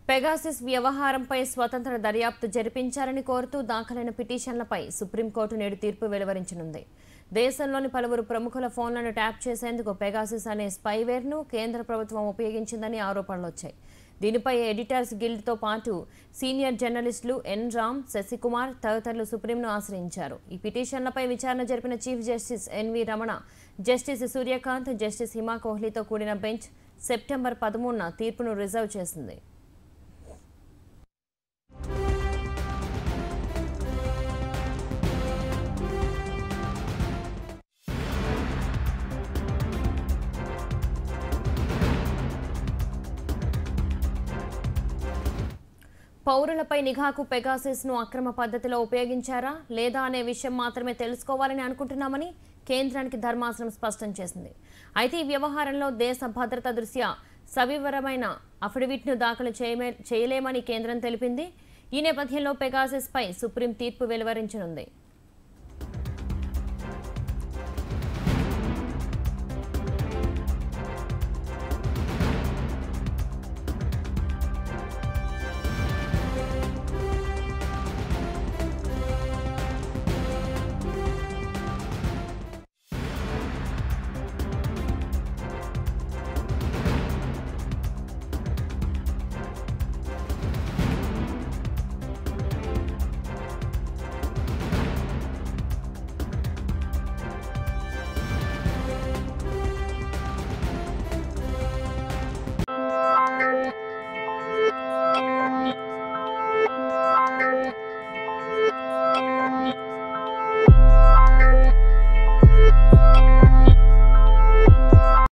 Pegasus వ్యవహారంపై స్వతంత్ర దర్యాప్తు జరిపించాలని కోరుతూ దాఖలైన పిటిషన్లపై సుప్రీంకోర్టు నేడు తీర్పు వెలువరించనుంది దేశంలోని పలువురు ప్రముఖుల ఫోన్లను ట్యాప్ చేసేందుకు పెగాసిస్ అనే స్పైవేర్ను కేంద్ర ప్రభుత్వం ఉపయోగించిందని ఆరోపణలు వచ్చాయి దీనిపై ఎడిటర్స్ గిల్డ్తో పాటు సీనియర్ జర్నలిస్టులు ఎన్ రామ్ శశికుమార్ తదితరులు సుప్రీంను ఆశ్రయించారు ఈ పిటిషన్లపై విచారణ జరిపిన chief justice N V Ramana justice Suryakant justice Hima కోహ్లీతో కూడిన బెంచ్ సెప్టెంబర్ పదమూడున తీర్పును రిజర్వ్ చేసింది పౌరులపై నిఘాకు పెగాసిస్ ను అక్రమ పద్ధతిలో ఉపయోగించారా లేదా అనే విషయం మాత్రమే తెలుసుకోవాలని అనుకుంటున్నామని కేంద్రానికి ధర్మాసనం స్పష్టం చేసింది అయితే ఈ వ్యవహారంలో దేశ భద్రత దృష్ట్యా సవివరమైన అఫిడవిట్ను దాఖలు చేయమే- చేయలేమని కేంద్రం తెలిపింది ఈ నేపథ్యంలో పెగాసిస్ పై సుప్రీం తీర్పు వెలువరించనుంది